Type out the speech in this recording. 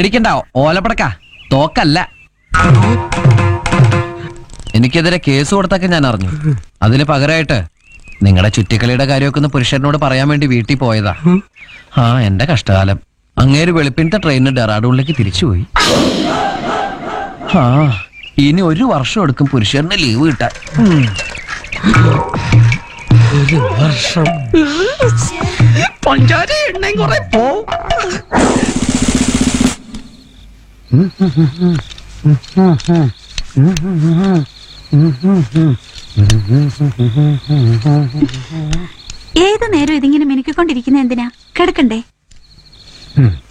പേടിക്കണ്ട ഓലപ്പടക്ക തോക്കല്ല എനിക്കെതിരെ കേസ് കൊടുത്തൊക്കെ ഞാൻ അറിഞ്ഞു അതിന് പകരമായിട്ട് നിങ്ങളുടെ ചുറ്റിക്കളിയുടെ കാര്യമൊക്കെ ഒന്ന് പുരുഷനോട് പറയാൻ വേണ്ടി വീട്ടിൽ പോയതാ ആ എന്റെ കഷ്ടകാലം അങ്ങേര് വെളുപ്പിനത്തെ ട്രെയിനിന് ഡെറാഡൂണിലേക്ക് തിരിച്ചുപോയി ആ ഇനി ഒരു വർഷം എടുക്കും പുരുഷന് ലീവ് കിട്ടാൻ ഉം. ഒരു വർഷം പഞ്ചാര എണ്ണയും കുറെ പോവും ഏത് നേരം ഇതിങ്ങനെ മിനുക്കിക്കൊണ്ടിരിക്കുന്ന എന്തിനാ കിടക്കണ്ടേ ഉം.